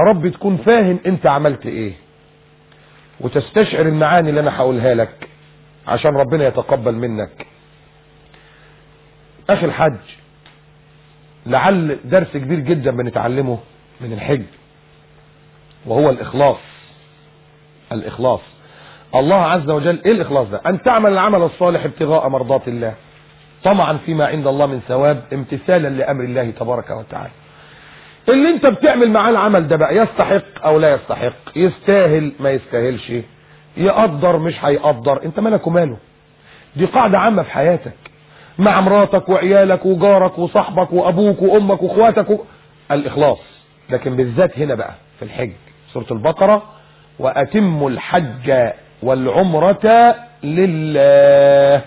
رب تكون فاهم انت عملت ايه وتستشعر المعاني اللي انا هقولها لك عشان ربنا يتقبل منك اخي الحج لعل درس كبير جدا بنتعلمه من الحج وهو الاخلاص الاخلاص الله عز وجل ايه الاخلاص ده ان تعمل العمل الصالح ابتغاء مرضات الله طمعا فيما عند الله من ثواب امتثالا لامر الله تبارك وتعالى اللي انت بتعمل معاه العمل ده بقى يستحق او لا يستحق يستاهل ما يستاهلش يقدر مش هيقدر انت مالك وماله دي قاعدة عامة في حياتك مع مراتك وعيالك وجارك وصاحبك وابوك وامك واخواتك و... الاخلاص لكن بالذات هنا بقى في الحج سورة البقرة واتموا الحج والعمرة لله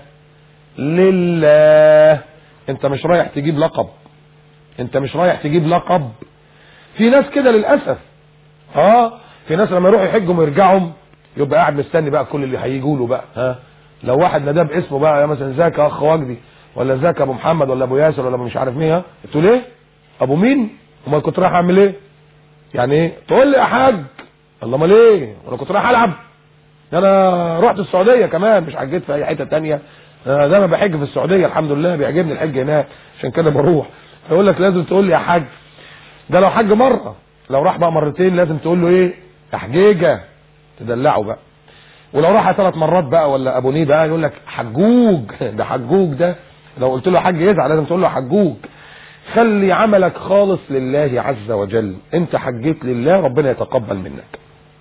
لله انت مش رايح تجيب لقب انت مش رايح تجيب لقب في ناس كده للأسف اه في ناس لما يروحوا يحجوا ويرجعوا يبقى قاعد مستني بقى كل اللي هيجوا له بقى ها لو واحد ناداه باسمه بقى يا مثلا ازيك يا اخ وجدي ولا ازيك يا ابو محمد ولا ابو ياسر ولا ابو مش عارف مين ها تقول ايه ابو مين امال كنت رايح اعمل ايه يعني ايه تقول لي يا حاج الله امال ايه انا كنت رايح العب ده انا رحت السعوديه كمان مش حجيت في اي حته تانية انا دايما بحج في السعوديه الحمد لله بيعجبني الحج هناك عشان كده بروح يقول لك لازم تقول لي يا حاج ده لو حج مره لو راح بقى مرتين لازم تقول له ايه يا حجيجه تدلعه بقى ولو راح ثلاث مرات بقى ولا ابونيه بقى يقول لك حجوج ده حجوج ده لو قلت له حج يزعل لازم تقول له حجوج خلي عملك خالص لله عز وجل انت حجيت لله ربنا يتقبل منك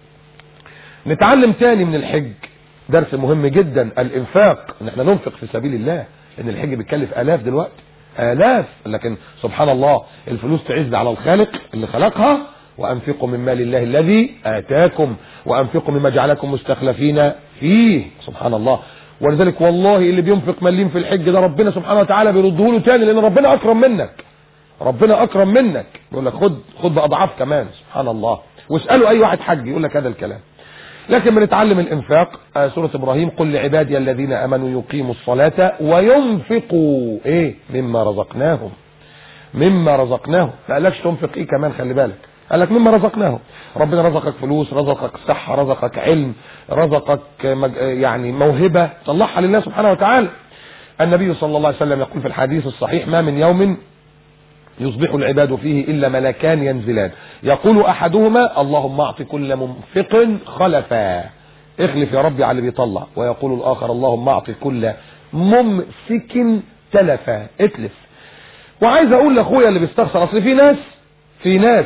نتعلم تاني من الحج درس مهم جدا الانفاق ان احنا ننفق في سبيل الله ان الحج بيتكلف الاف دلوقتي الاف لكن سبحان الله الفلوس تعز على الخالق اللي خلقها وانفقوا من مال الله الذي اتاكم وانفقوا مما جعلكم مستخلفين فيه سبحان الله ولذلك والله اللي بينفق مليم في الحج ده ربنا سبحانه وتعالى بيرده له تاني لان ربنا اكرم منك ربنا اكرم منك يقول لك خد خد باضعاف كمان سبحان الله واسالوا اي واحد حج يقول لك هذا الكلام لكن بنتعلم الانفاق آه سورة ابراهيم قل لعبادي الذين امنوا يقيموا الصلاة وينفقوا ايه مما رزقناهم مما رزقناهم ما قالكش تنفق ايه كمان خلي بالك قال لك مما رزقناهم ربنا رزقك فلوس رزقك صحة رزقك علم رزقك مج... يعني موهبة طلعها لله سبحانه وتعالى النبي صلى الله عليه وسلم يقول في الحديث الصحيح ما من يوم يصبح العباد فيه إلا ملكان ينزلان يقول أحدهما اللهم أعط كل منفق خلفا اخلف يا ربي على اللي بيطلع ويقول الآخر اللهم أعط كل ممسك تلفا اتلف وعايز أقول لأخويا اللي بيستخسر أصل في ناس في ناس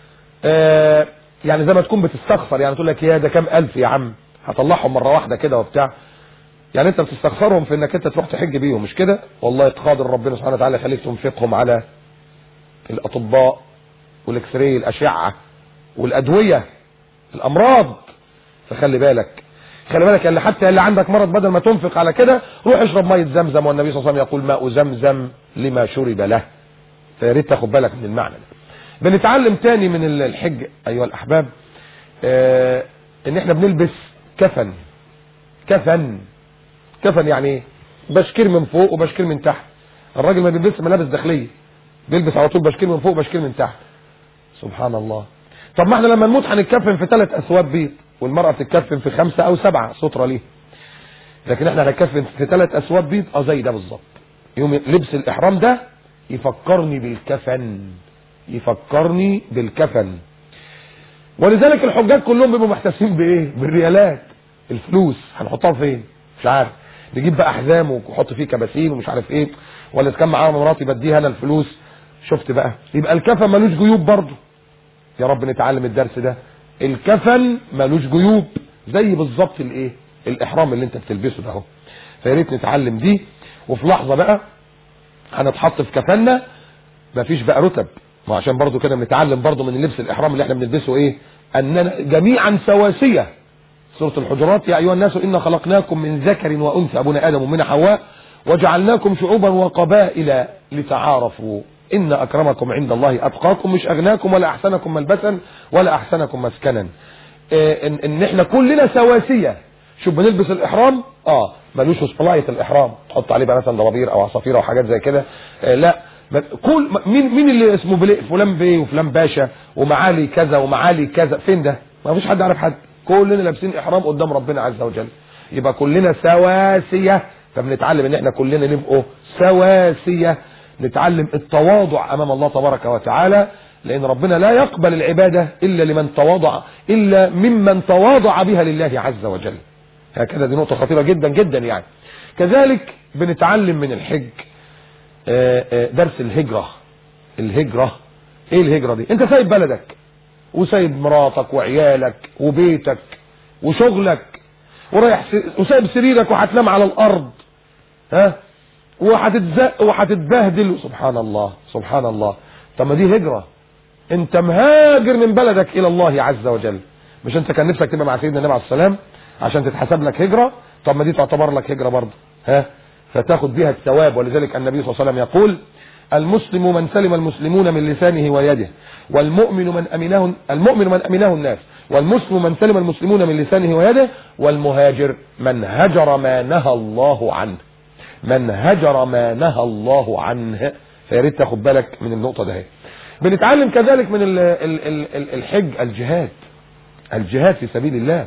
آه يعني زي ما تكون بتستخسر يعني تقول لك يا ده كام ألف يا عم هطلعهم مرة واحدة كده وبتاع يعني انت بتستخسرهم في انك انت تروح تحج بيهم مش كده والله قادر ربنا سبحانه وتعالى يخليك تنفقهم على الاطباء والاكسري الاشعه والادويه الامراض فخلي بالك خلي بالك اللي حتى اللي عندك مرض بدل ما تنفق على كده روح اشرب ميه زمزم والنبي صلى الله عليه وسلم يقول ماء زمزم لما شرب له فيا ريت تاخد بالك من المعنى ده بنتعلم تاني من الحج ايها الاحباب آه ان احنا بنلبس كفن كفن كفن يعني ايه بشكير من فوق وبشكير من تحت الراجل ما بيلبسش ملابس داخليه بيلبس على طول بشكير من فوق بشكير من تحت سبحان الله طب ما احنا لما نموت هنتكفن في ثلاث اثواب بيض والمرأة بتتكفن في خمسة او سبعة سترة ليه لكن احنا هنتكفن في ثلاث اثواب بيض اه زي ده بالظبط يوم لبس الاحرام ده يفكرني بالكفن يفكرني بالكفن ولذلك الحجاج كلهم بيبقوا محتسين بايه بالريالات الفلوس هنحطها فين مش عارف نجيب بقى احزام ونحط فيه كباسين ومش عارف ايه ولا اذا كان معاها مراتي بديها انا الفلوس شفت بقى يبقى الكفن ملوش جيوب برضه يا رب نتعلم الدرس ده الكفن ملوش جيوب زي بالظبط الايه الاحرام اللي انت بتلبسه ده اهو فيا ريت نتعلم دي وفي لحظه بقى هنتحط في كفننا مفيش بقى رتب ما عشان برضه كده بنتعلم برضه من اللبس الاحرام اللي احنا بنلبسه ايه اننا جميعا سواسيه سورة الحجرات يا أيها الناس إنا خلقناكم من ذكر وأنثى أبونا آدم ومن حواء وجعلناكم شعوبا وقبائل لتعارفوا إن أكرمكم عند الله أتقاكم مش أغناكم ولا أحسنكم ملبسا ولا أحسنكم مسكنا إيه إن, إن إحنا كلنا سواسية شوف بنلبس الإحرام آه ملوش وسبلاية الإحرام تحط عليه بقى مثلا ضرابير أو عصافير أو حاجات زي كده إيه لا ما- كل ما- مين مين اللي اسمه بلي- فلان بيه وفلان باشا ومعالي كذا ومعالي كذا فين ده ما فيش حد يعرف حد كلنا لابسين احرام قدام ربنا عز وجل يبقى كلنا سواسيه فبنتعلم ان احنا كلنا نبقوا سواسيه نتعلم التواضع امام الله تبارك وتعالى لان ربنا لا يقبل العباده الا لمن تواضع الا ممن تواضع بها لله عز وجل هكذا دي نقطه خطيره جدا جدا يعني كذلك بنتعلم من الحج آه، آه، درس الهجرة الهجرة ايه الهجرة دي انت سايب بلدك وسايب مراتك وعيالك وبيتك وشغلك ورايح س- وسايب سريرك وهتنام على الارض ها وهتتزق وهتتبهدل سبحان الله سبحان الله طب ما دي هجرة انت مهاجر من بلدك الى الله عز وجل مش انت كان نفسك تبقى مع سيدنا النبي عليه السلام عشان تتحسب لك هجرة طب ما دي تعتبر لك هجرة برضه ها فتاخد بها الثواب ولذلك النبي صلى الله عليه وسلم يقول المسلم من سلم المسلمون من لسانه ويده والمؤمن من امنه المؤمن من امنه الناس والمسلم من سلم المسلمون من لسانه ويده والمهاجر من هجر ما نهى الله عنه من هجر ما نهى الله عنه فيا ريت تاخد بالك من النقطه ده بنتعلم كذلك من ال- ال- ال- ال- الحج الجهاد الجهاد في سبيل الله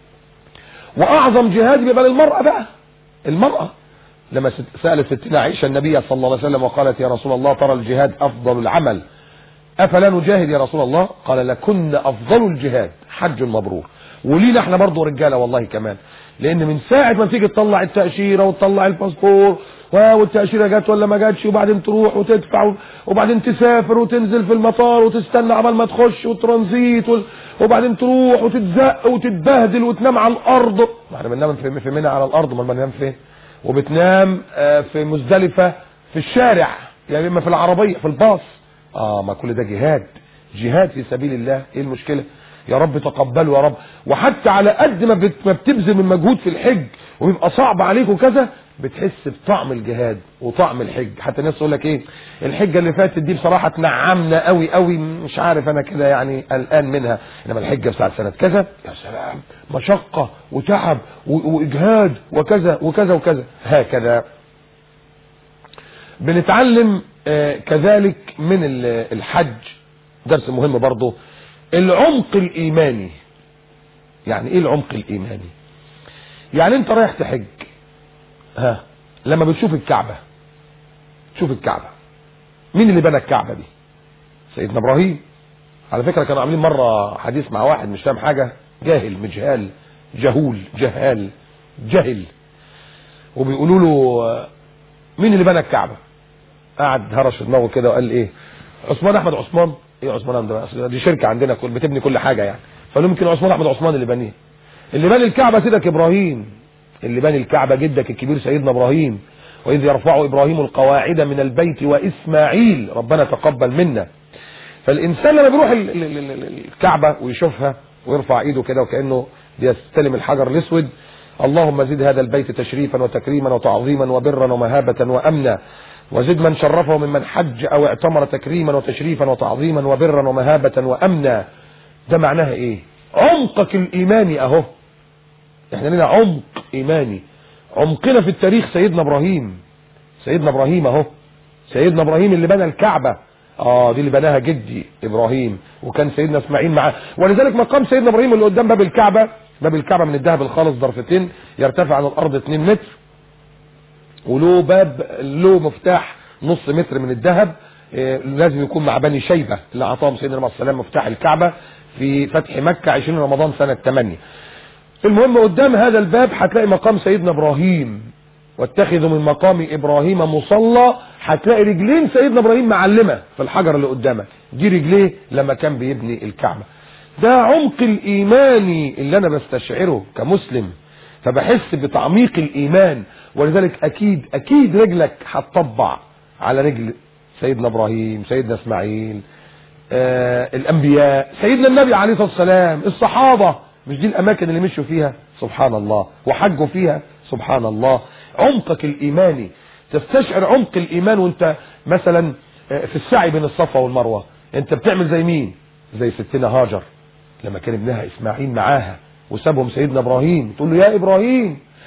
واعظم جهاد بيبقى للمراه بقى المراه لما ست- سالت ستنا عائشه النبي صلى الله عليه وسلم وقالت يا رسول الله ترى الجهاد افضل العمل افلا نجاهد يا رسول الله قال لكن افضل الجهاد حج مبرور ولينا احنا برضه رجاله والله كمان لان من ساعه ما تيجي تطلع التاشيره وتطلع الباسبور و- والتاشيره جت ولا ما جاتش وبعدين تروح وتدفع و- وبعدين تسافر وتنزل في المطار وتستنى عبال ما تخش وترانزيت وال- وبعدين تروح وتتزق وتتبهدل وتنام على الارض ما احنا بننام في في منى على الارض امال بننام فين وبتنام آه، في مزدلفه في الشارع يعني اما في العربيه في الباص اه ما كل ده جهاد جهاد في سبيل الله ايه المشكله يا رب تقبله يا رب وحتى على قد ما بت- ما بتبذل من مجهود في الحج ويبقى صعب عليك وكذا بتحس بطعم الجهاد وطعم الحج حتى الناس تقول لك ايه الحجه اللي فاتت دي بصراحه تنعمنا قوي قوي مش عارف انا كده يعني قلقان منها انما الحجه بتاعت سنه كذا يا سلام مشقه وتعب و- واجهاد وكذا وكذا وكذا هكذا بنتعلم آه، كذلك من ال- الحج درس مهم برضه العمق الايماني يعني ايه العمق الايماني يعني انت رايح تحج ها لما بتشوف الكعبة تشوف الكعبة مين اللي بنى الكعبة دي سيدنا ابراهيم على فكرة كانوا عاملين مرة حديث مع واحد مش فاهم حاجة جاهل مجهال جهول جهال جهل وبيقولوا له آه، مين اللي بنى الكعبة قعد هرش في دماغه كده وقال ايه عثمان احمد عثمان ايه عثمان احمد أصل دي شركه عندنا كل بتبني كل حاجه يعني فقالوا يمكن عثمان احمد عثمان اللي بنيه اللي بني الكعبه سيدك ابراهيم اللي بني الكعبه جدك الكبير سيدنا ابراهيم واذ يرفع ابراهيم القواعد من البيت واسماعيل ربنا تقبل منا فالانسان لما بيروح ال- ال- ال- ال- الكعبه ويشوفها ويرفع ايده كده وكانه بيستلم الحجر الاسود اللهم زد هذا البيت تشريفا وتكريما وتعظيما وبرا ومهابه وامنا وزد من شرفه ممن حج او اعتمر تكريما وتشريفا وتعظيما وبرا ومهابه وامنا ده معناها ايه عمقك الايماني اهو احنا لنا عمق ايماني عمقنا في التاريخ سيدنا ابراهيم سيدنا ابراهيم اهو سيدنا ابراهيم اللي بنى الكعبة اه دي اللي بناها جدي ابراهيم وكان سيدنا اسماعيل معاه ولذلك مقام سيدنا ابراهيم اللي قدام باب الكعبة باب الكعبة من الذهب الخالص ضرفتين يرتفع عن الارض 2 متر وله باب له مفتاح نص متر من الذهب آه، لازم يكون مع بني شيبة اللي اعطاهم سيدنا عليه السلام مفتاح الكعبة في فتح مكة 20 رمضان سنة 8 المهم قدام هذا الباب هتلاقي مقام سيدنا ابراهيم واتخذوا من مقام ابراهيم مصلى هتلاقي رجلين سيدنا ابراهيم معلمه في الحجر اللي قدامك دي رجليه لما كان بيبني الكعبه ده عمق الايماني اللي انا بستشعره كمسلم فبحس بتعميق الايمان ولذلك اكيد اكيد رجلك هتطبع على رجل سيدنا ابراهيم سيدنا اسماعيل آه الانبياء سيدنا النبي عليه الصلاه والسلام الصحابه مش دي الاماكن اللي مشوا فيها سبحان الله وحجوا فيها سبحان الله عمقك الايماني تستشعر عمق الايمان وانت مثلا آه، في السعي بين الصفا والمروه انت بتعمل زي مين زي ستنا هاجر لما كان ابنها اسماعيل معاها وسابهم سيدنا ابراهيم تقول له يا ابراهيم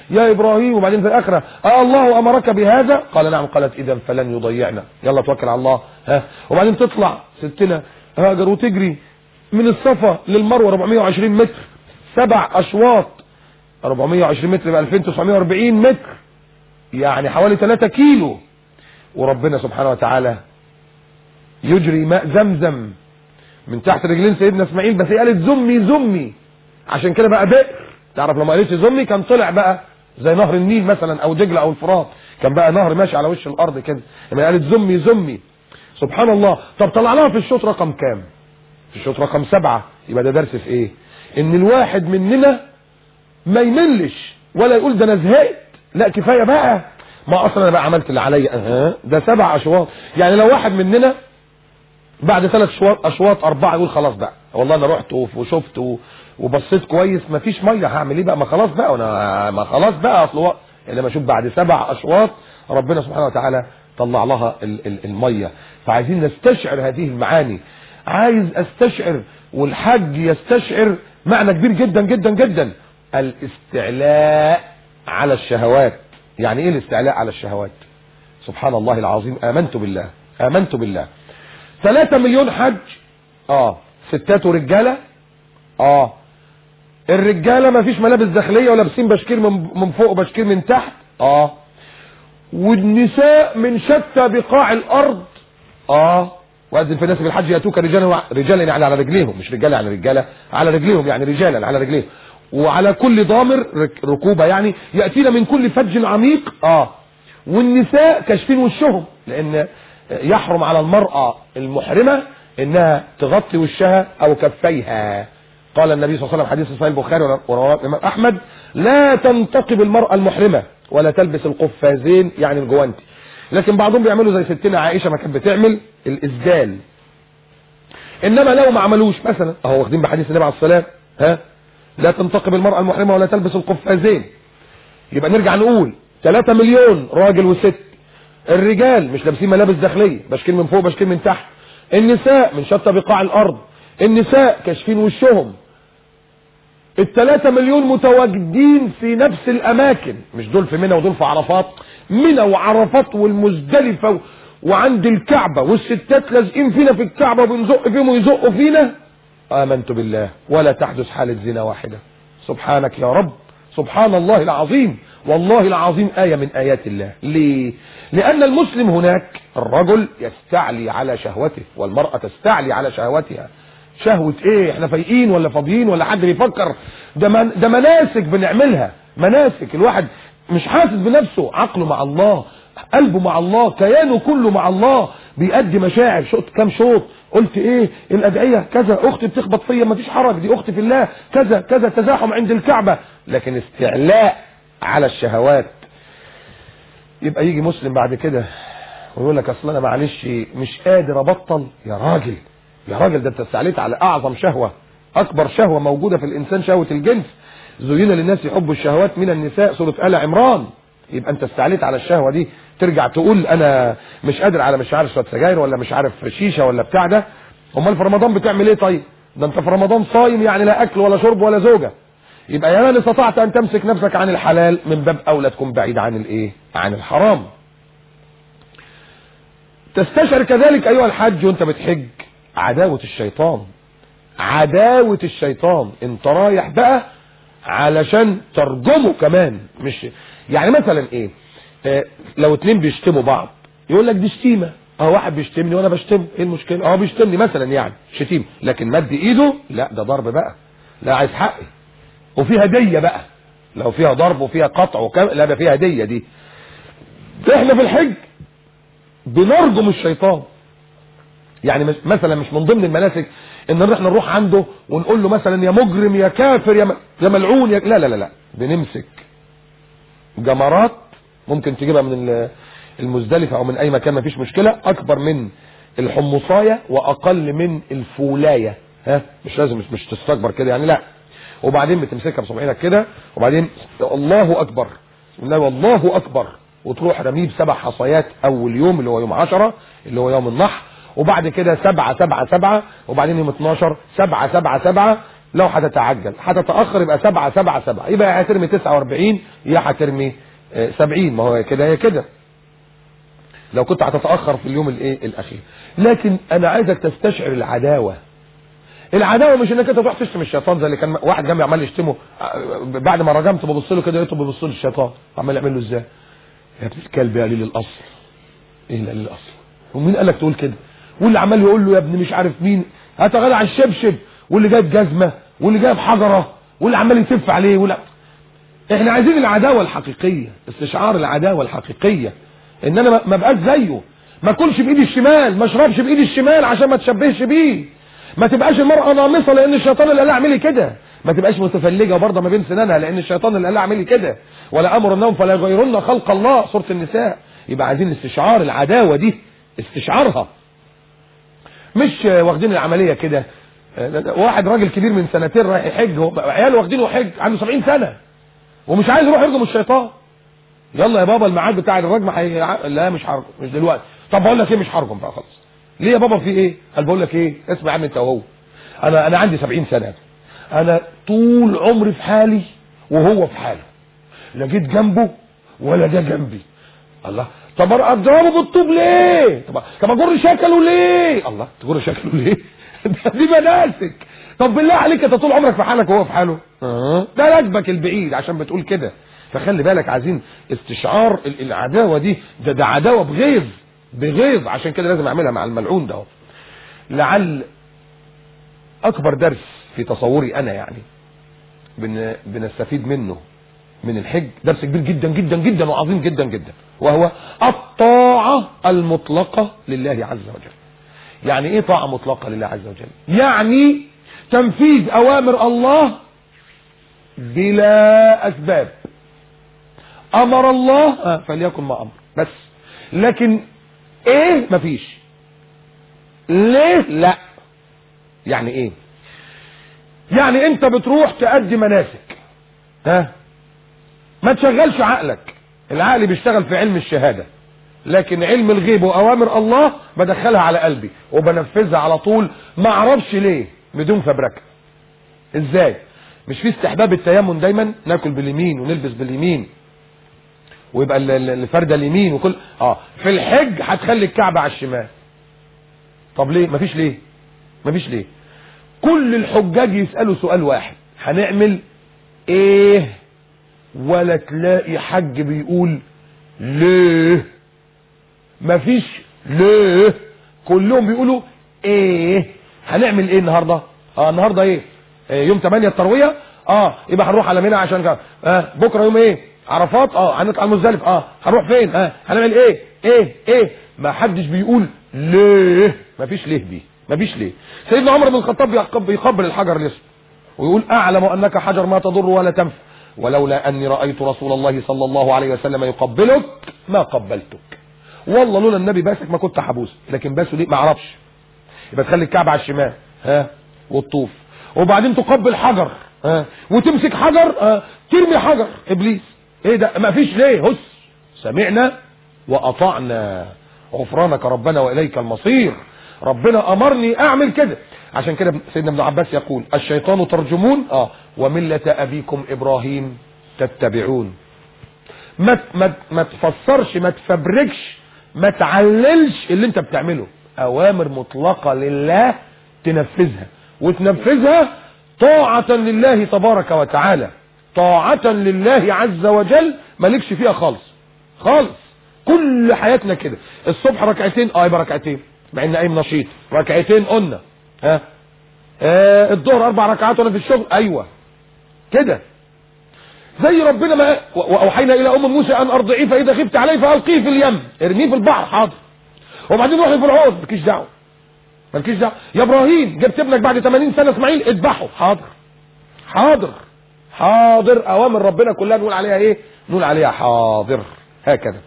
يا ابراهيم وبعدين في الاخره اه الله امرك بهذا قال نعم قالت اذا فلن يضيعنا يلا توكل على الله ها وبعدين تطلع ستنا هاجر وتجري من الصفا للمروه 420 متر سبع اشواط 420 متر ب 2940 متر يعني حوالي 3 كيلو وربنا سبحانه وتعالى يجري ماء زمزم من تحت رجلين سيدنا اسماعيل بس هي قالت زمي زمي عشان كده بقى بئر تعرف لو ما قالتش زمي كان طلع بقى زي نهر النيل مثلا او دجله او الفرات كان بقى نهر ماشي على وش الارض كده لما قالت زمي زمي سبحان الله طب طلعناها في الشوط رقم كام في الشوط رقم سبعة يبقى ده درس في ايه ان الواحد مننا ما يملش ولا يقول ده انا زهقت لا كفايه بقى ما اصلا انا بقى عملت اللي عليا اها ده سبع اشواط يعني لو واحد مننا بعد ثلاث اشواط اشواط اربعه يقول خلاص بقى والله انا رحت وشفت و- وبصيت كويس مفيش ميه هعمل ايه بقى ما خلاص بقى وانا ما خلاص بقى اصل هو انما شوف بعد سبع اشواط ربنا سبحانه وتعالى طلع لها ال- ال- الميه فعايزين نستشعر هذه المعاني عايز استشعر والحج يستشعر معنى كبير جدا جدا جدا الاستعلاء على الشهوات يعني ايه الاستعلاء على الشهوات سبحان الله العظيم امنت بالله امنت بالله ثلاثة مليون حج اه ستات ورجالة اه الرجالة ما فيش ملابس داخلية ولابسين بشكير من, من فوق وبشكير من تحت اه والنساء من شتى بقاع الارض اه واذن في الناس بالحج ياتوك رجالا رجالا يعني على رجليهم مش رجالا يعني رجاله على رجليهم يعني رجالا على رجليهم وعلى كل ضامر رك- ركوبه يعني ياتينا من كل فج عميق اه والنساء كاشفين وشهم لان يحرم على المراه المحرمه انها تغطي وشها او كفيها قال النبي صلى الله عليه وسلم حديث صحيح البخاري ورواه الامام احمد لا تنتقب المراه المحرمه ولا تلبس القفازين يعني الجوانتي لكن بعضهم بيعملوا زي ستنا عائشه ما كانت بتعمل الاسدال انما لو ما عملوش مثلا اهو واخدين بحديث النبي عليه الصلاه والسلام ها لا تنتقب المراه المحرمه ولا تلبس القفازين يبقى نرجع نقول 3 مليون راجل وست الرجال مش لابسين ملابس داخليه بشكيل من فوق بشكيل من تحت النساء من شتى بقاع الارض النساء كاشفين وشهم الثلاثة مليون متواجدين في نفس الاماكن مش دول في منى ودول في عرفات منى وعرفات والمزدلفة و... وعند الكعبة والستات لازقين فينا في الكعبة وبنزق فيهم ويزقوا فينا امنت بالله ولا تحدث حالة زنا واحدة سبحانك يا رب سبحان الله العظيم والله العظيم آية من آيات الله ليه لأن المسلم هناك الرجل يستعلي على شهوته والمرأة تستعلي على شهوتها شهوة ايه احنا فايقين ولا فاضيين ولا حد بيفكر ده, من ده مناسك بنعملها مناسك الواحد مش حاسس بنفسه عقله مع الله قلبه مع الله كيانه كله مع الله بيأدي مشاعر شوط كام شوط قلت ايه الادعية كذا اختي بتخبط فيا ما فيش حرج دي اختي في الله كذا كذا تزاحم عند الكعبة لكن استعلاء على الشهوات يبقى يجي مسلم بعد كده ويقول لك اصل انا معلش مش قادر ابطل يا راجل يا راجل ده انت استعليت على اعظم شهوة اكبر شهوة موجودة في الانسان شهوة الجنس زين للناس يحبوا الشهوات من النساء سورة آل عمران يبقى انت استعليت على الشهوة دي ترجع تقول انا مش قادر على مش عارف شوية سجاير ولا مش عارف شيشة ولا بتاع ده امال في رمضان بتعمل ايه طيب ده انت في رمضان صايم يعني لا اكل ولا شرب ولا زوجة يبقى يا من استطعت ان تمسك نفسك عن الحلال من باب اولى تكون بعيد عن الايه عن الحرام تستشعر كذلك ايها الحج وانت بتحج عداوة الشيطان عداوة الشيطان انت رايح بقى علشان ترجمه كمان مش يعني مثلا ايه اه لو اتنين بيشتموا بعض يقول لك دي شتيمة اه واحد بيشتمني وانا بشتمه ايه المشكلة اه بيشتمني مثلا يعني شتيم لكن مد ايده لا ده ضرب بقى لا عايز حقي وفي هدية بقى لو فيها ضرب وفيها قطع وكم لا ده فيها هدية دي احنا في الحج بنرجم الشيطان يعني مش مثلا مش من ضمن المناسك ان احنا نروح عنده ونقول له مثلا يا مجرم يا كافر يا م... يا ملعون يا لا لا لا لا بنمسك جمرات ممكن تجيبها من المزدلفة او من اي مكان ما فيش مشكلة اكبر من الحمصاية واقل من الفولاية ها مش لازم مش, مش تستكبر كده يعني لا وبعدين بتمسكها بصبعينك كده وبعدين الله اكبر بسم الله والله اكبر وتروح رميه بسبع حصيات اول يوم اللي هو يوم عشرة اللي هو يوم النحر وبعد كده سبعة سبعة سبعة وبعدين يوم 12 سبعة سبعة سبعة لو هتتعجل هتتأخر يبقى سبعة سبعة سبعة يبقى يا هترمي تسعة واربعين يا هترمي آه، سبعين ما هو كده هي كده لو كنت هتتأخر في اليوم الايه الاخير لكن انا عايزك تستشعر العداوة العداوة مش انك انت تروح تشتم الشيطان زي اللي كان واحد جنبي عمال يشتمه آه، بعد ما رجمت ببص له كده لقيته بيبص له الشيطان عمال يعمل له ازاي يا ابن الكلب يا قليل الاصل ايه اللي قليل الاصل ومين قال لك تقول كده واللي عمال يقول له يا ابني مش عارف مين هتغلى على الشبشب واللي جايب جزمه واللي جايب حجره واللي عمال يتف عليه ولا احنا عايزين العداوه الحقيقيه استشعار العداوه الحقيقيه ان انا ما- ما بقاش زيه ما اكلش بايدي الشمال ما اشربش بايدي الشمال عشان ما تشبهش بيه ما تبقاش المرأة نامصة لان الشيطان اللي قال لها اعملي كده ما تبقاش متفلجة برضه ما بين سنانها لان الشيطان اللي قال لها اعملي كده ولا امر النوم فلا يغيرن خلق الله سورة النساء يبقى عايزين استشعار العداوة دي استشعارها مش واخدين العملية كده واحد راجل كبير من سنتين رايح يحج هو- عياله واخدينه حج عنده 70 سنة ومش عايز يروح يرجم الشيطان يلا يا بابا الميعاد بتاع الرجم حي... لا مش هرجم مش دلوقتي طب بقول لك ايه مش هرجم بقى خلاص ليه يا بابا في ايه قال بقول لك ايه اسمع يا عم انت وهو انا انا عندي 70 سنه انا طول عمري في حالي وهو في حاله لا جيت جنبه ولا جه جنبي الله طب اضربه بالطوب ليه طب طب اجر شكله ليه الله تجر شكله ليه ده دي مناسك طب بالله عليك انت طول عمرك في حالك وهو في حاله اه ده راكبك البعيد عشان بتقول كده فخلي بالك عايزين استشعار ال- العداوه دي ده ده عداوه بغيظ بغيظ عشان كده لازم اعملها مع الملعون ده اهو. لعل اكبر درس في تصوري انا يعني بن بنستفيد منه من الحج درس كبير جدا جدا جدا وعظيم جدا جدا وهو الطاعة المطلقة لله عز وجل يعني ايه طاعة مطلقة لله عز وجل يعني تنفيذ اوامر الله بلا اسباب امر الله آه، فليكن ما امر بس لكن ايه مفيش ليه لا يعني ايه يعني انت بتروح تأدي مناسك ها ما تشغلش عقلك العقل بيشتغل في علم الشهادة لكن علم الغيب واوامر الله بدخلها على قلبي وبنفذها على طول ما اعرفش ليه بدون فبركه ازاي مش في استحباب التيمم دايما ناكل باليمين ونلبس باليمين ويبقى ال- ال- الفردة اليمين وكل اه في الحج هتخلي الكعبة على الشمال طب ليه مفيش ليه مفيش ليه كل الحجاج يسألوا سؤال واحد هنعمل ايه ولا تلاقي حج بيقول ليه مفيش ليه كلهم بيقولوا ايه هنعمل ايه النهارده اه النهارده ايه, إيه يوم 8 الترويه اه يبقى هنروح على منى عشان كده اه بكره يوم ايه عرفات اه هنطلع المزدلف اه هنروح فين اه هنعمل ايه ايه ايه ما حدش بيقول ليه مفيش ليه دي مفيش ليه سيدنا عمر بن الخطاب بيقب- بيقبل الحجر الاسود ويقول اعلم انك حجر ما تضر ولا تنفع ولولا اني رايت رسول الله صلى الله عليه وسلم يقبلك ما قبلتك والله لولا النبي باسك ما كنت حبوس لكن باسه ليه ما اعرفش يبقى تخلي الكعب على الشمال ها والطوف وبعدين تقبل حجر ها وتمسك حجر ها ترمي حجر ابليس ايه ده ما فيش ليه هس سمعنا واطعنا غفرانك ربنا واليك المصير ربنا امرني اعمل كده عشان كده سيدنا ابن عباس يقول الشيطان ترجمون اه وملة ابيكم ابراهيم تتبعون ما ما ما تفسرش ما تفبركش ما تعللش اللي انت بتعمله اوامر مطلقة لله تنفذها وتنفذها طاعة لله تبارك وتعالى طاعة لله عز وجل مالكش فيها خالص خالص كل حياتنا كده الصبح ركعتين اه يبقى ركعتين مع ان قايم نشيط ركعتين قلنا ها آه الظهر اربع ركعات وانا في الشغل ايوه كده زي ربنا ما واوحينا الى ام موسى ان ارضعيه فاذا خفت عليه فالقيه في اليم ارميه في البحر حاضر وبعدين روحي في العوض مالكيش دعوه مالكيش دعوه يا ابراهيم جبت ابنك بعد 80 سنه اسماعيل اذبحه حاضر حاضر حاضر اوامر ربنا كلها نقول عليها ايه نقول عليها حاضر هكذا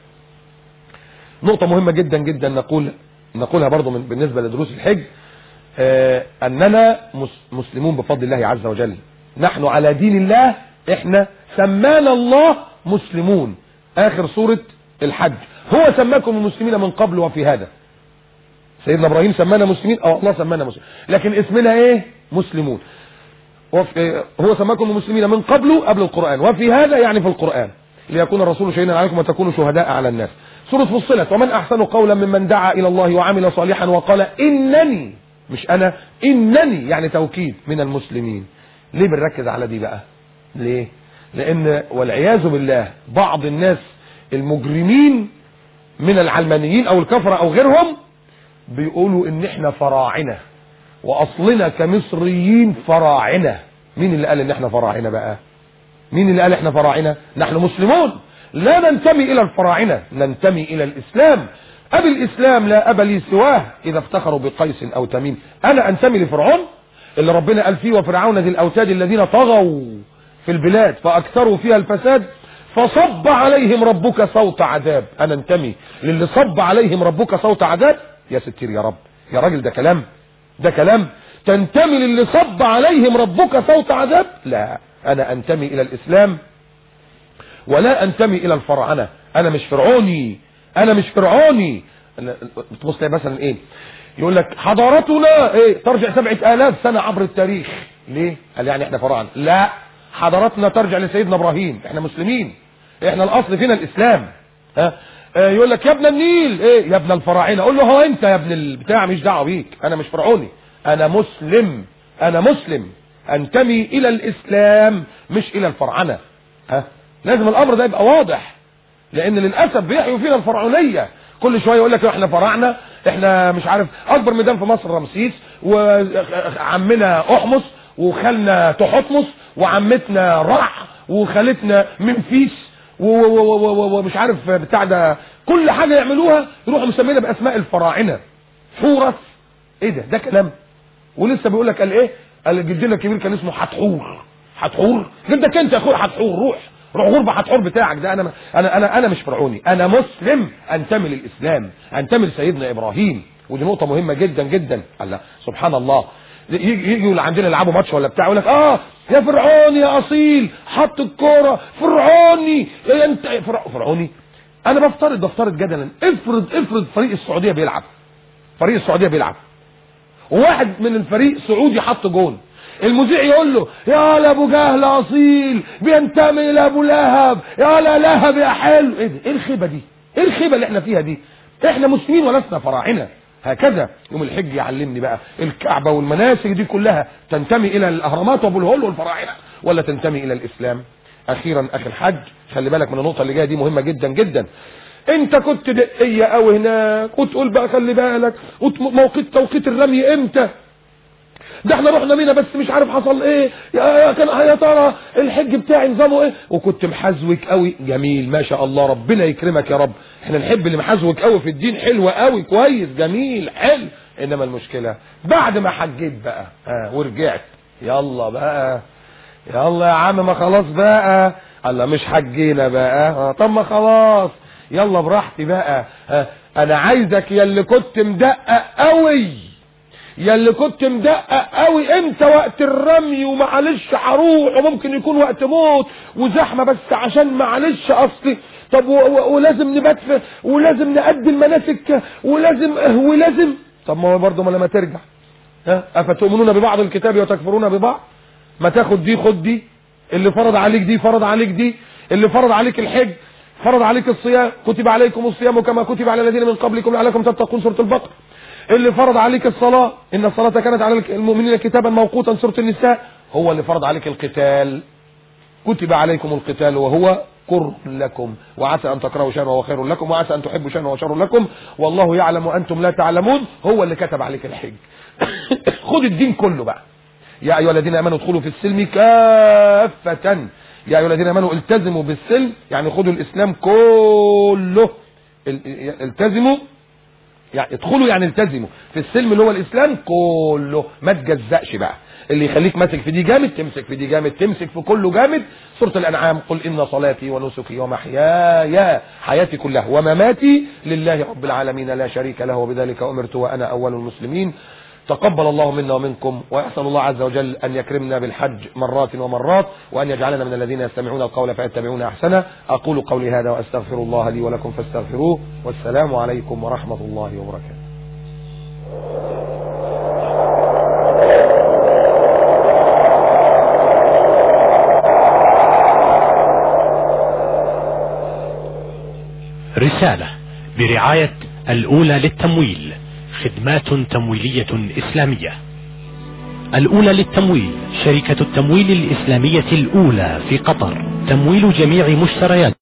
نقطة مهمة جدا جدا نقول نقولها برضو من بالنسبة لدروس الحج آه أننا مس- مسلمون بفضل الله عز وجل نحن على دين الله احنا سمانا الله مسلمون آخر سورة الحج هو سماكم المسلمين من قبل وفي هذا سيدنا إبراهيم سمانا مسلمين أو الله سمانا مسلمين لكن اسمنا ايه مسلمون وفي هو سماكم المسلمين من قبل قبل القرآن وفي هذا يعني في القرآن ليكون الرسول شهيدا عليكم وتكونوا شهداء على الناس سورة فصلت ومن أحسن قولا ممن دعا إلى الله وعمل صالحا وقال إنني مش أنا إنني يعني توكيد من المسلمين ليه بنركز على دي بقى ليه لأن والعياذ بالله بعض الناس المجرمين من العلمانيين أو الكفرة أو غيرهم بيقولوا إن إحنا فراعنة وأصلنا كمصريين فراعنة مين اللي قال إن إحنا فراعنة بقى مين اللي قال إحنا فراعنة نحن مسلمون لا ننتمي إلى الفراعنة ننتمي إلى الإسلام أبي الإسلام لا أب لي سواه إذا افتخروا بقيس أو تميم أنا أنتمي لفرعون اللي ربنا قال فيه وفرعون ذي الأوتاد الذين طغوا في البلاد فأكثروا فيها الفساد فصب عليهم ربك صوت عذاب أنا انتمي للي صب عليهم ربك صوت عذاب يا ستير يا رب يا راجل ده كلام ده كلام تنتمي للي صب عليهم ربك صوت عذاب لا أنا أنتمي إلى الإسلام ولا أنتمي إلى الفرعنة أنا مش فرعوني أنا مش فرعوني تبص مثلا إيه يقول لك حضارتنا إيه ترجع سبعة آلاف سنة عبر التاريخ ليه قال يعني إحنا فراعنة لا حضارتنا ترجع لسيدنا إبراهيم إحنا مسلمين إحنا الأصل فينا الإسلام ها آه يقول لك يا ابن النيل ايه يا ابن الفراعنه قول له هو انت يا ابن البتاع مش دعوه بيك انا مش فرعوني انا مسلم انا مسلم انتمي الى الاسلام مش الى الفرعنه ها لازم الامر ده يبقى واضح لان للاسف بيحيوا فينا الفرعونيه كل شويه يقول لك احنا فراعنه احنا مش عارف اكبر ميدان في مصر رمسيس وعمنا احمس وخالنا تحتمس وعمتنا رع وخالتنا منفيس ومش عارف بتاع ده كل حاجه يعملوها يروحوا مسمينها باسماء الفراعنه حورس ايه ده ده كلام ولسه بيقول لك قال ايه قال جدنا الكبير كان اسمه حتحور حتحور جدك انت يا اخويا حتحور روح روح غربة حتحور بتاعك ده انا انا انا انا مش فرعوني انا مسلم انتمي للاسلام انتمي لسيدنا ابراهيم ودي نقطه مهمه جدا جدا الله سبحان الله يجي يجوا عندنا يلعبوا ماتش ولا بتاع يقول لك اه يا فرعون يا اصيل حط الكوره فرعوني يا انت فرع... فرعوني انا بفترض بفترض جدلا افرض افرض فريق السعوديه بيلعب فريق السعوديه بيلعب وواحد من الفريق سعودي حط جون المذيع يقول له يا لا ابو جهل اصيل بينتمي الى ابو لهب يا لا لهب يا حلو ايه ده ايه الخيبه دي ايه الخيبه اللي احنا فيها دي احنا مسلمين ولسنا فراعنه هكذا يوم الحج يعلمني بقى الكعبة والمناسك دي كلها تنتمي الى الاهرامات وابو الهول والفراعنة ولا تنتمي الى الاسلام اخيرا اخي الحج خلي بالك من النقطة اللي جاية دي مهمة جدا جدا انت كنت دقية قوي هناك وتقول بقى خلي بالك موقيت توقيت الرمي امتى ده احنا رحنا مينا بس مش عارف حصل ايه يا كان يا ترى الحج بتاعي نظامه ايه وكنت محزوك قوي جميل ما شاء الله ربنا يكرمك يا رب احنا نحب اللي محزوك قوي في الدين حلو قوي كويس جميل حلو انما المشكلة بعد ما حجيت بقى اه ورجعت يلا بقى يلا يا عم ما خلاص بقى الله مش حجينا بقى اه طب ما خلاص يلا براحتي بقى اه انا عايزك يا اللي كنت مدقق قوي يا اللي كنت مدقق قوي امتى وقت الرمي ومعلش هروح وممكن يكون وقت موت وزحمه بس عشان معلش اصلي طب و و ولازم نبات ولازم نأدي المناسك ولازم ولازم طب ما هو برضه ما لما ترجع ها افتؤمنون ببعض الكتاب وتكفرون ببعض ما تاخد دي خد دي اللي فرض عليك دي فرض عليك دي اللي فرض عليك الحج فرض عليك الصيام كتب عليكم الصيام كما كتب على الذين من قبلكم لعلكم تتقون سوره البقره اللي فرض عليك الصلاة إن الصلاة كانت على المؤمنين كتابا موقوتا سورة النساء هو اللي فرض عليك القتال كتب عليكم القتال وهو كر لكم وعسى أن تكرهوا شيئا وهو خير لكم وعسى أن تحبوا شيئا وهو شر لكم والله يعلم وأنتم لا تعلمون هو اللي كتب عليك الحج خد الدين كله بقى يا أيها الذين آمنوا ادخلوا في السلم كافة يا أيها الذين آمنوا التزموا بالسلم يعني خدوا الإسلام كله التزموا يعني ادخلوا يعني التزموا في السلم اللي هو الاسلام كله ما تجزأش بقى اللي يخليك ماسك في دي جامد تمسك في دي جامد تمسك في كله جامد سورة الانعام قل ان صلاتي ونسكي ومحياي حياتي كلها ومماتي لله رب العالمين لا شريك له وبذلك امرت وانا اول المسلمين تقبل الله منا ومنكم ويحسن الله عز وجل أن يكرمنا بالحج مرات ومرات وأن يجعلنا من الذين يستمعون القول فيتبعون أحسنه أقول قولي هذا وأستغفر الله لي ولكم فاستغفروه والسلام عليكم ورحمة الله وبركاته رسالة برعاية الأولى للتمويل خدمات تمويلية إسلامية الأولى للتمويل شركة التمويل الإسلامية الأولى في قطر تمويل جميع مشتريات